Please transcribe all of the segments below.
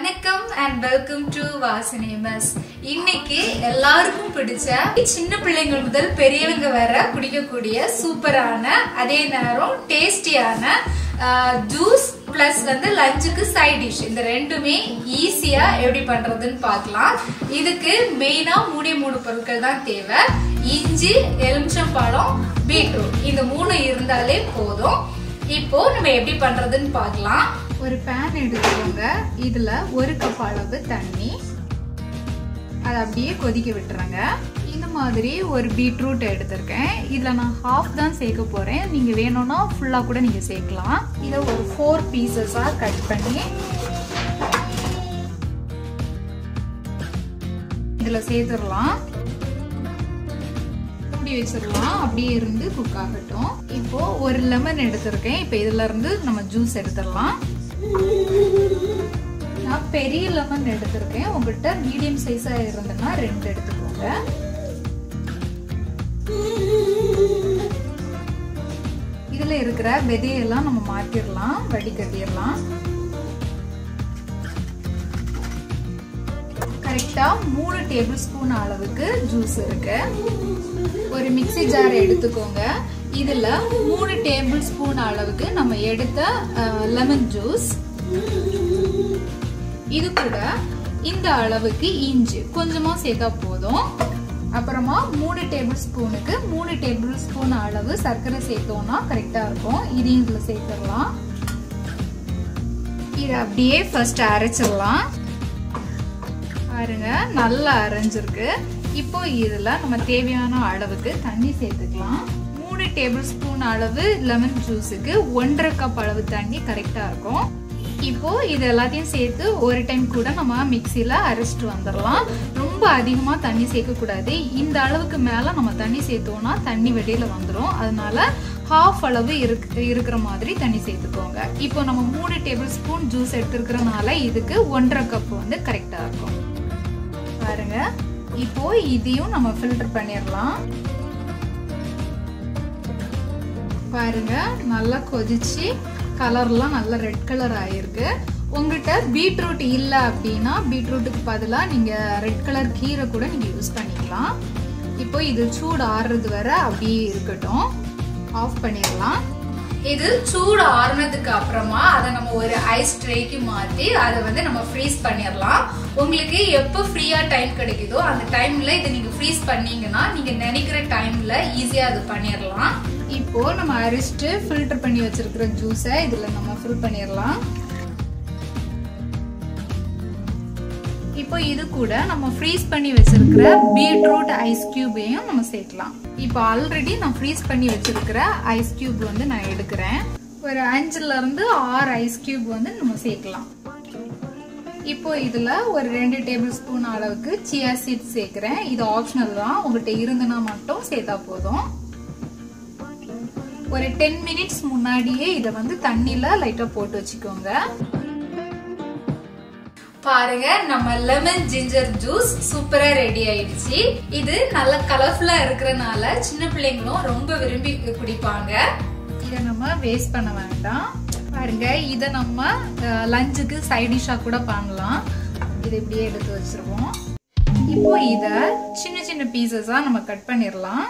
வணக்கம் and welcome to Vasanai mess இன்னைக்கு எல்லாருக்கும் பிடிச்ச சின்ன பிள்ளைங்கள் முதல் பெரியவங்க வர குடிக்கக்கூடிய சூப்பரான அதே நேரம் டேஸ்டியான ஜூஸ் பிளஸ் வந்து லஞ்சுக்கு சைட் டிஷ் இந்த ரெண்டுமே ஈஸியா எப்படி பண்றதுன்னு பார்க்கலாம் இதுக்கு மெயினா மூணே மூணு பொருட்கள் தான் தேவை இஞ்சி எலுமிச்சம்பழம் பீட்ரூட் இந்த மூணு இருந்தாலே போதும் இப்போ நம்ம எப்படி பண்றதுன்னு பார்க்கலாம் ஒரு பேன் எடுத்துக்கோங்க இதுல ஒரு கப் அளவு தண்ணி அதை அப்படியே கொதிக்க விட்டுறேங்க இந்த மாதிரி ஒரு பீட்ரூட் எடுத்திருக்கேன் இதுல நான் ஹாஃப் தான் சேர்க்க போறேன் நீங்க வேணும்னா ஃபுல்லா கூட நீங்க சேர்க்கலாம் இதை ஒரு ஃபோர் பீசஸா கட் பண்ணி இதுல சேர்த்துடலாம் மூடி வச்சிடலாம் அப்படியே இருந்து குக் ஆகட்டும் இப்போ ஒரு லெமன் எடுத்திருக்கேன் இப்போ இதுல இருந்து நம்ம ஜூஸ் எடுத்துடலாம் நான் பெரிய லெமன் எடுத்திருக்கேன் உங்ககிட்ட மீடியம் சைஸா இருந்ததுன்னா ரெண்டு எடுத்துக்கோங்க இதுல இருக்கிற விதையெல்லாம் நம்ம மாற்றிடலாம் வடிகட்டிடலாம் கரெக்டா மூணு டேபிள் ஸ்பூன் அளவுக்கு ஜூஸ் இருக்கு ஒரு மிக்சி ஜார் எடுத்துக்கோங்க இதுல மூணு டேபிள் ஸ்பூன் அளவுக்கு நம்ம எடுத்த லெமன் ஜூஸ் இது கூட இந்த அளவுக்கு இஞ்சி கொஞ்சமா சேர்த்தா போதும் அப்புறமா மூணு டேபிள் ஸ்பூனுக்கு மூணு டேபிள் ஸ்பூன் அளவு சர்க்கரை சேர்த்தோம்னா கரெக்டா இருக்கும் இதையும் இதுல சேர்த்துடலாம் இதை அப்படியே ஃபர்ஸ்ட் அரைச்சிடலாம் பாருங்க நல்லா அரைஞ்சிருக்கு இப்போ இதுல நம்ம தேவையான அளவுக்கு தண்ணி சேர்த்துக்கலாம் மூணு டேபிள் ஸ்பூன் அளவு லெமன் ஜூஸுக்கு ஒன்றரை கப் அளவு தண்ணி கரெக்டா இருக்கும் இப்போ இது எல்லாத்தையும் சேர்த்து ஒரு டைம் கூட நம்ம மிக்சியில அரைச்சிட்டு வந்துடலாம் ரொம்ப அதிகமா தண்ணி சேர்க்க கூடாது இந்த அளவுக்கு மேல நம்ம தண்ணி சேர்த்தோம்னா தண்ணி வெளியில வந்துடும் அதனால ஹாஃப் அளவு இருக்கு இருக்கிற மாதிரி தண்ணி சேர்த்துக்கோங்க இப்போ நம்ம மூணு டேபிள் ஸ்பூன் ஜூஸ் எடுத்துருக்கிறனால இதுக்கு ஒன்றரை கப் வந்து கரெக்டா இருக்கும் பாருங்க இப்போ இதையும் நம்ம ஃபில்டர் பண்ணிடலாம் பாருங்க நல்லா கொதிச்சு கலர்லாம் நல்லா ரெட் கலர் ஆயிருக்கு உங்ககிட்ட பீட்ரூட் இல்லை அப்படின்னா பீட்ரூட்டுக்கு பதிலாக நீங்கள் ரெட் கலர் கீரை கூட நீங்கள் யூஸ் பண்ணிக்கலாம் இப்போ இது சூடு ஆறுறது வரை அப்படியே இருக்கட்டும் ஆஃப் பண்ணிடலாம் இது சூடு ஆறுனதுக்கு அப்புறமா அதை நம்ம ஒரு ஐஸ் ட்ரேக்கு மாற்றி அதை வந்து நம்ம ஃப்ரீஸ் பண்ணிடலாம் உங்களுக்கு எப்போ ஃப்ரீயா டைம் கிடைக்குதோ அந்த டைம்ல இதை நீங்க ஃப்ரீஸ் பண்ணீங்கன்னா நீங்க நினைக்கிற டைம்ல ஈஸியா அது பண்ணிடலாம் இப்போ நம்ம அரிச்சிட்டு ஃபில்டர் பண்ணி வச்சிருக்கிற ஜூஸை இதுல நம்ம ஃபில் பண்ணிடலாம் இப்போ இது கூட நம்ம ஃப்ரீஸ் பண்ணி வச்சிருக்கிற பீட்ரூட் ஐஸ் கியூபையும் நம்ம சேர்க்கலாம் இப்போ ஆல்ரெடி நான் ஃப்ரீஸ் பண்ணி வச்சிருக்கிற ஐஸ் கியூப் வந்து நான் எடுக்கிறேன் ஒரு அஞ்சுல இருந்து ஆறு ஐஸ் கியூப் வந்து நம்ம சேர்க்கலாம் இப்போ இதுல ஒரு ரெண்டு டேபிள் ஸ்பூன் அளவுக்கு சியா சீட் சேர்க்கிறேன் இது ஆப்ஷனல் தான் உங்கள்கிட்ட இருந்தனா மட்டும் சேர்த்தா போதும் ஒரு டென் மினிட்ஸ் முன்னாடியே இதை வந்து தண்ணியில லைட்டா போட்டு வச்சுக்கோங்க பாருங்க நம்ம லெமன் ஜிஞ்சர் ஜூஸ் சூப்பரா ரெடி ஆயிடுச்சு இது நல்ல கலர்ஃபுல்லா இருக்கிறனால சின்ன பிள்ளைங்களும் ரொம்ப விரும்பி குடிப்பாங்க இதை நம்ம வேஸ்ட் பண்ண வேண்டாம் பாருங்க இதை நம்ம லஞ்சுக்கு சைட் டிஷ்ஷா கூட பண்ணலாம் இதை இப்படியே எடுத்து வச்சிருவோம் இப்போ இத சின்ன சின்ன பீசஸா நம்ம கட் பண்ணிடலாம்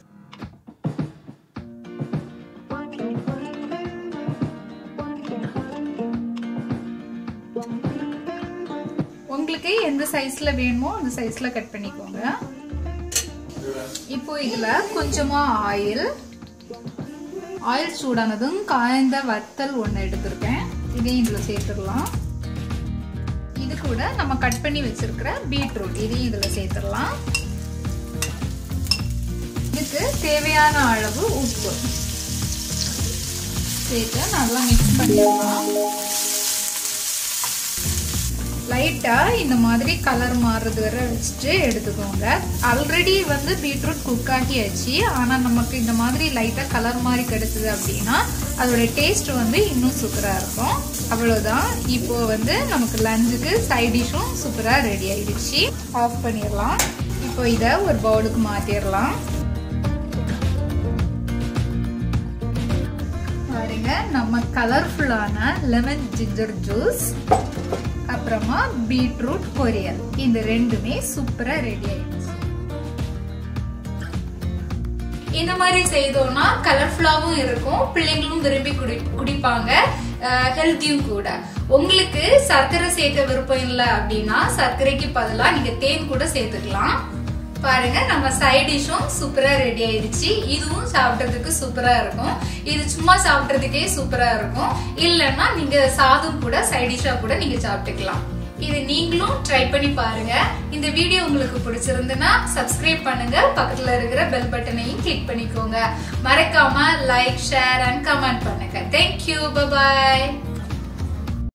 உங்களுக்கு எந்த சைஸ்ல வேணுமோ அந்த சைஸ்ல கட் பண்ணிக்கோங்க இப்போ இதுல கொஞ்சமா ஆயில் ஆயில் சூடானதும் காய்ந்த வத்தல் ஒன்று எடுத்திருக்கேன் இதையும் இதுல சேர்த்துடலாம் இது கூட நம்ம கட் பண்ணி வச்சிருக்கிற பீட்ரூட் இதையும் இதுல சேர்த்துடலாம் இதுக்கு தேவையான அளவு உப்பு சேர்த்து நல்லா மிக்ஸ் பண்ணிடலாம் லைட்டா இந்த மாதிரி கலர் மாறுறது வரை வச்சுட்டு எடுத்துக்கோங்க ஆல்ரெடி வந்து பீட்ரூட் குக் ஆகியாச்சு ஆனா நமக்கு இந்த மாதிரி லைட்டா கலர் மாதிரி கிடைச்சது அப்படின்னா அதோட டேஸ்ட் வந்து இன்னும் சூப்பரா இருக்கும் அவ்வளவுதான் இப்போ வந்து நமக்கு லஞ்சுக்கு சைட் டிஷ்ஷும் சூப்பரா ரெடி ஆயிடுச்சு ஆஃப் பண்ணிடலாம் இப்போ இதை ஒரு பவுலுக்கு மாத்திரலாம் பாருங்க நம்ம கலர்ஃபுல்லான லெமன் ஜிஞ்சர் ஜூஸ் அப்புறமா பீட்ரூட் பொரியல் இந்த ரெண்டுமே சூப்பரா ரெடி ஆயிடுச்சு இந்த மாதிரி செய்தோம்னா கலர்ஃபுல்லாவும் இருக்கும் பிள்ளைங்களும் விரும்பி குடி குடிப்பாங்க ஹெல்த்தியும் கூட உங்களுக்கு சர்க்கரை சேர்க்க விருப்பம் இல்லை அப்படின்னா சர்க்கரைக்கு பதிலா நீங்க தேன் கூட சேர்த்துக்கலாம் பாருங்க நம்ம சைட் டிஷ்ஷும் சூப்பரா ரெடி ஆயிடுச்சு இதுவும் சாப்பிட்றதுக்கு சூப்பரா இருக்கும் இது சும்மா சாப்பிட்றதுக்கே சூப்பரா இருக்கும் இல்லைன்னா நீங்க சாதம் கூட சைட் டிஷ்ஷா கூட நீங்க சாப்பிட்டுக்கலாம் இது நீங்களும் ட்ரை பண்ணி பாருங்க இந்த வீடியோ உங்களுக்கு பிடிச்சிருந்துன்னா சப்ஸ்கிரைப் பண்ணுங்க பக்கத்துல இருக்கிற பெல் பட்டனையும் கிளிக் பண்ணிக்கோங்க மறக்காம லைக் ஷேர் அண்ட் கமெண்ட் பண்ணுங்க தேங்க்யூ பபாய்